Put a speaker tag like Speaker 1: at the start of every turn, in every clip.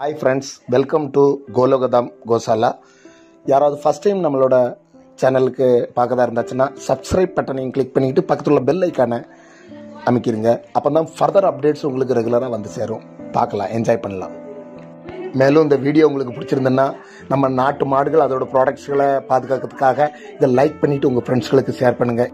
Speaker 1: hi friends welcome to Golokadham Goshala யாராவது first time நம்மளோட சேனலுக்கு பார்க்கதா இருந்தாச்சுன்னா சப்ஸ்கிரைப் பட்டனையும் கிளிக் பண்ணிக்கிட்டு பக்கத்தில் உள்ள பெல் ஐக்கானை அமைக்கிருங்க அப்போ தான் ஃபர்தர் அப்டேட்ஸ் உங்களுக்கு ரெகுலராக வந்து சேரும் பார்க்கலாம் என்ஜாய் பண்ணலாம் மேலும் இந்த வீடியோ உங்களுக்கு பிடிச்சிருந்ததுன்னா நம்ம நாட்டு மாடுகள் அதோட ப்ராடக்ட்ஸ்களை பாதுகாக்கிறதுக்காக இதை லைக் பண்ணிவிட்டு உங்கள் ஃப்ரெண்ட்ஸ்களுக்கு ஷேர் பண்ணுங்கள்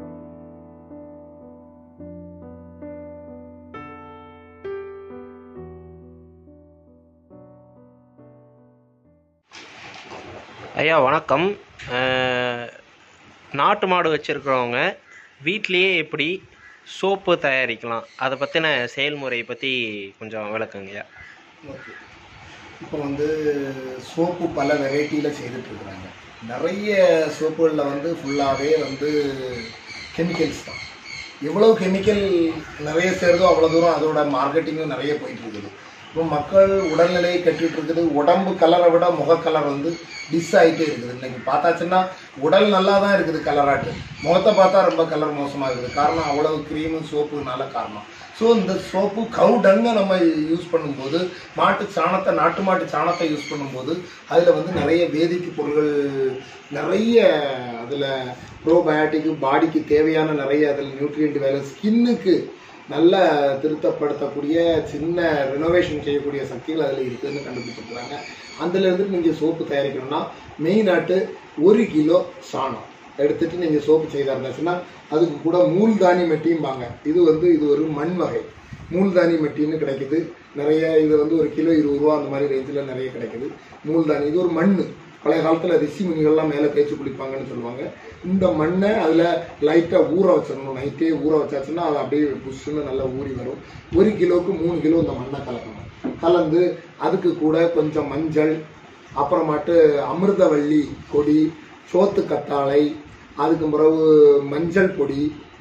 Speaker 2: ஐயா வணக்கம் அஹ், நாட்டு மாடு வச்சுருக்கிறவங்க வீட்டிலேயே எப்படி சோப்பு தயாரிக்கலாம் அதை பற்றின செயல்முறையை பற்றி கொஞ்சம் விளக்குங்கய்யா
Speaker 1: ஓகே இப்போ வந்து சோப்பு பல வெரைட்டியில் செய்துட்ருக்குறாங்க நிறைய சோப்புகளில் வந்து ஃபுல்லாகவே வந்து கெமிக்கல்ஸ் தான் எவ்வளோ கெமிக்கல் நிறைய சேருதோ அவ்வளோ தூரம் அதோட மார்க்கெட்டிங்கும் நிறைய போயிட்டு இருக்குது இப்போ மக்கள் உடல்நிலையை கட்டிட்டு இருக்குது உடம்பு கலரை விட முக கலர் வந்து டிஸ் ஆகிட்டே இருக்குது இன்னைக்கு பார்த்தாச்சுன்னா உடல் நல்லா தான் இருக்குது கலராட்டு முகத்தை பார்த்தா ரொம்ப கலர் மோசமாக இருக்குது காரணம் அவ்வளவு க்ரீமு சோப்புனால காரணம் ஸோ இந்த சோப்பு கவு டங்கை நம்ம யூஸ் பண்ணும்போது மாட்டு சாணத்தை நாட்டு மாட்டு சாணத்தை யூஸ் பண்ணும்போது அதில் வந்து நிறைய வேதிக்கு பொருள்கள் நிறைய அதில் ப்ரோபயோட்டிக்கு பாடிக்கு தேவையான நிறைய அதில் நியூட்ரியன்ட் வேலை ஸ்கின்னுக்கு நல்ல திருத்தப்படுத்தக்கூடிய சின்ன ரினோவேஷன் செய்யக்கூடிய சக்திகள் அதில் இருக்குதுன்னு கண்டுபிடிச்சிருக்கிறாங்க அதுலேருந்து நீங்கள் சோப்பு தயாரிக்கணும்னா மெயினாட்டு ஒரு கிலோ சாணம் எடுத்துட்டு நீங்கள் சோப்பு செய்தா இருந்துச்சுன்னா அதுக்கு கூட மூல்தானி மெட்டியும்பாங்க இது வந்து இது ஒரு மண் வகை மூல்தானி மெட்டின்னு கிடைக்குது நிறைய இது வந்து ஒரு கிலோ இருபது ரூபா அந்த மாதிரி ரேஞ்சில் நிறைய கிடைக்குது மூல்தானி இது ஒரு மண் பழைய காலத்தில் ரிஷி முனிகள்லாம் மேலே தேய்ச்சி குளிப்பாங்கன்னு சொல்லுவாங்க இந்த மண்ணை அதில் லைட்டாக ஊற வச்சிடணும் நைட்டே ஊற வச்சாச்சுன்னா அது அப்படியே புஷ்ஷுன்னு நல்லா ஊறி வரும் ஒரு கிலோவுக்கு மூணு கிலோ இந்த மண்ணை கலக்கணும் கலந்து அதுக்கு கூட கொஞ்சம் மஞ்சள் அப்புறமாட்டு அமிர்தவள்ளி கொடி சோத்து கத்தாழை அதுக்கு பிறகு மஞ்சள் பொடி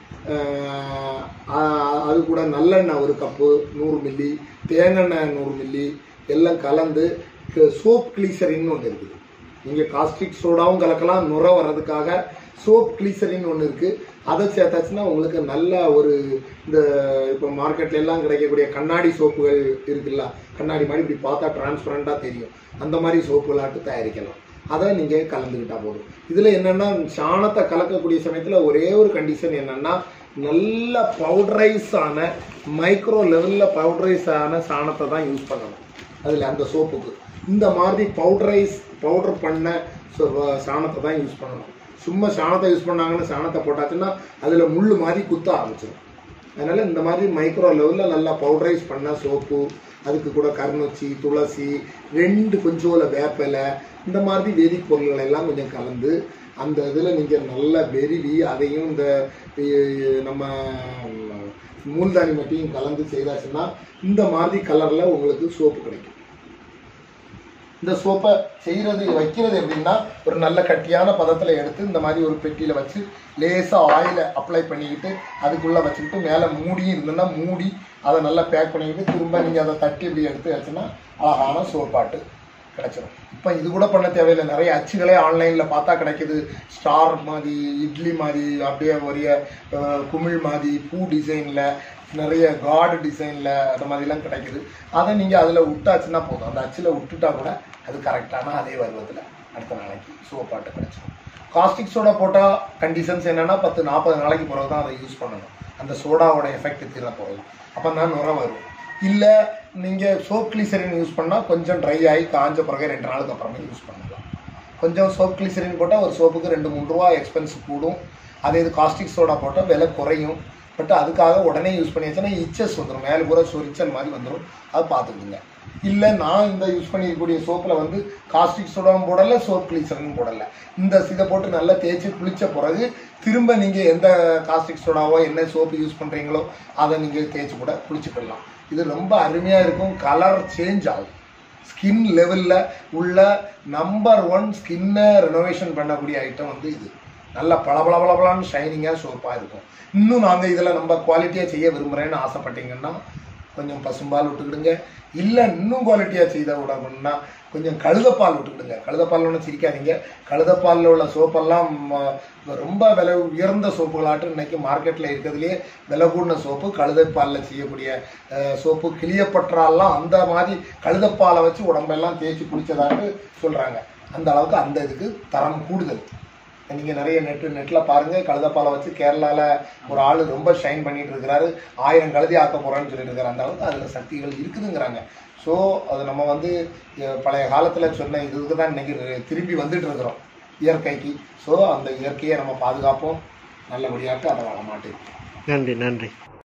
Speaker 1: ஆஹ் ஆஹ் அது கூட நல்லெண்ணெய் ஒரு கப்பு நூறு மில்லி தேங்காய் நூறு மில்லி எல்லாம் கலந்து சோப் கிளீசரின்னு ஒன்று இருக்குது நீங்கள் காஸ்டிக் சோடாவும் கலக்கலாம் நுர வர்றதுக்காக சோப் கிளீசரின்னு ஒன்று இருக்குது அதை சேர்த்தாச்சுன்னா உங்களுக்கு நல்ல ஒரு இந்த இப்போ மார்க்கெட்ல எல்லாம் கிடைக்கக்கூடிய கண்ணாடி சோப்புகள் இருக்குல்ல கண்ணாடி மாதிரி இப்படி பார்த்தா டிரான்ஸ்பரண்டாக தெரியும் அந்த மாதிரி சோப்புகளாட்டு தயாரிக்கலாம் அதை நீங்கள் கலந்துக்கிட்டா போதும் இதில் என்னென்னா சாணத்தை கலக்கக்கூடிய சமயத்தில் ஒரே ஒரு கண்டிஷன் என்னென்னா நல்ல பவுடரைஸ் ஆன மைக்ரோ லெவலில் பவுடரைஸ் ஆன சாணத்தை தான் யூஸ் பண்ணணும் அதில் அந்த சோப்புக்கு இந்த மாதிரி பவுடரைஸ் பவுடர் பண்ண சோ- சாணத்தை தான் யூஸ் பண்ணணும் சும்மா சாணத்தை யூஸ் பண்ணாங்கன்னு சாணத்தை போட்டாச்சுன்னா அதில் முள் மாதிரி குத்த ஆரம்பிச்சிடும் அதனால இந்த மாதிரி மைக்ரோ லெவலில் நல்லா பவுடரைஸ் பண்ண சோப்பு அதுக்கு கூட கருநொச்சி துளசி ரெண்டு கொஞ்சோல வேப்பிலை இந்த மாதிரி வேதிப் பொருள்களை எல்லாம் கொஞ்சம் கலந்து அந்த இதில் நீங்கள் நல்லா வெருவி அதையும் இந்த இ- நம்ம மூல்தானி மட்டியும் கலந்து செய்தாச்சுன்னா இந்த மாதிரி கலரில் உங்களுக்கு சோப்பு கிடைக்கும் இந்த சோப்பை செய்கிறது வைக்கிறது எப்படின்னா ஒரு நல்ல கட்டியான பதத்தில் எடுத்து இந்த மாதிரி ஒரு பெட்டியில் வச்சு லேசாக ஆயிலை அப்ளை பண்ணிக்கிட்டு அதுக்குள்ளே வச்சுக்கிட்டு மேலே மூடி இருந்ததுன்னா மூடி அதை நல்லா பேக் பண்ணிக்கிட்டு திரும்ப நீங்கள் அதை தட்டி இப்படி எடுத்து வச்சுன்னா அழகான சோப்பாட்டு கிடைச்சிடும் இப்போ இது கூட பண்ண தேவையில்லை நிறைய அச்சுகளே ஆன்லைனில் பார்த்தா கிடைக்குது ஸ்டார் மாதிரி இட்லி மாதிரி அப்படியே ஒரே அஹ், குமிழ் மாதிரி பூ டிசைனில் நிறைய காடு டிசைனில் அந்த மாதிரிலாம் கிடைக்குது அதை நீங்கள் அதில் விட்டாச்சுன்னா போதும் அந்த அச்சில் விட்டுட்டா கூட அது கரெக்டான அதே பருவத்தில் அடுத்த நாளைக்கு சோப்பாட்டு கிடைச்சிடும் காஸ்டிக் சோடா போட்டால் கண்டிஷன்ஸ் என்னென்னா பத்து நாற்பது நாளைக்கு பிறகு தான் அதை யூஸ் பண்ணணும் அந்த சோடாவோட எஃபெக்ட் தீர போகுது அப்போ தான் நுர வரும் இல்லை நீங்கள் சோப் கிளிசரின் யூஸ் பண்ணால் கொஞ்சம் ட்ரை ஆகி காஞ்ச பிறகு ரெண்டு நாளுக்கு அப்புறமே யூஸ் பண்ணலாம் கொஞ்சம் சோப் கிளிசரின் போட்டால் ஒரு சோப்புக்கு ரெண்டு மூணு ரூபா எக்ஸ்பென்ஸ் கூடும் அதே இது காஸ்டிக் சோடா போட்டால் விலை குறையும் பட் அதுக்காக உடனே யூஸ் பண்ணியாச்சுன்னா இச்சஸ் வந்துடும் மேலே பூரா சொரிச்சல் மாதிரி வந்துடும் அது பார்த்துக்குங்க இல்லை நான் இந்த யூஸ் பண்ணியிருக்கக்கூடிய சோப்பில் வந்து காஸ்டிக் சோடாவும் போடலை சோப் கிளீசரும் போடலை இந்த இதை போட்டு நல்லா தேய்ச்சி குளிச்ச பிறகு திரும்ப நீங்கள் எந்த காஸ்டிக் சோடாவோ என்ன சோப்பு யூஸ் பண்ணுறீங்களோ அதை நீங்கள் தேய்ச்சி கூட குளிச்சுக்கிடலாம் இது ரொம்ப அருமையாக இருக்கும் கலர் சேஞ்ச் ஆகும் ஸ்கின் லெவலில் உள்ள நம்பர் ஒன் ஸ்கின்னை ரெனோவேஷன் பண்ணக்கூடிய ஐட்டம் வந்து இது நல்ல பளபளபளபளன்னு ஷைனிங்காக சோப்பாக இருக்கும் இன்னும் நாங்கள் இதில் நம்ம குவாலிட்டியாக செய்ய விரும்புகிறேன்னு ஆசைப்பட்டீங்கன்னா கொஞ்சம் பசும்பால் விட்டுக்கிடுங்க இல்லை இன்னும் குவாலிட்டியாக செய்த விடணும்னா கொஞ்சம் கழுதப்பால் விட்டுக்கிடுங்க கழுதப்பால் ஒன்றும் சிரிக்காதீங்க கழுதப்பாலில் உள்ள சோப்பெல்லாம் ம, ரொம்ப விலை உயர்ந்த சோப்புகளாட்டும் இன்னைக்கு மார்க்கெட்டில் இருக்கிறதுலே விலை கூடின சோப்பு கழுதைப்பாலில் செய்யக்கூடிய அஹ், சோப்பு கிளியப்பற்றாலாம் அந்த மாதிரி கழுதப்பாலை வச்சு உடம்பெல்லாம் தேய்ச்சி குளிச்சதாட்டு சொல்கிறாங்க அந்த அளவுக்கு அந்த இதுக்கு தரம் கூடுதல் நீங்கள் நிறைய நெட்டு நெட்டில் பாருங்கள் கழுதப்பாலை வச்சு கேரளாவில் ஒரு ஆள் ரொம்ப ஷைன் பண்ணிட்டு இருக்கிறாரு ஆயிரம் கழுதி ஆக்க போகிறேன்னு சொல்லிட்டு இருக்காரு அந்த அளவுக்கு அதில் சக்திகள் இருக்குதுங்கிறாங்க ஸோ அது நம்ம வந்து அஹ், பழைய காலத்தில் சொன்ன இதுக்கு தான் இன்னைக்கு திரும்பி வந்துட்டு இருக்கிறோம் இயற்கைக்கு ஸோ அந்த இயற்கையை நம்ம பாதுகாப்போம் நல்லபடியாக அதை வளமாட்டு
Speaker 2: நன்றி நன்றி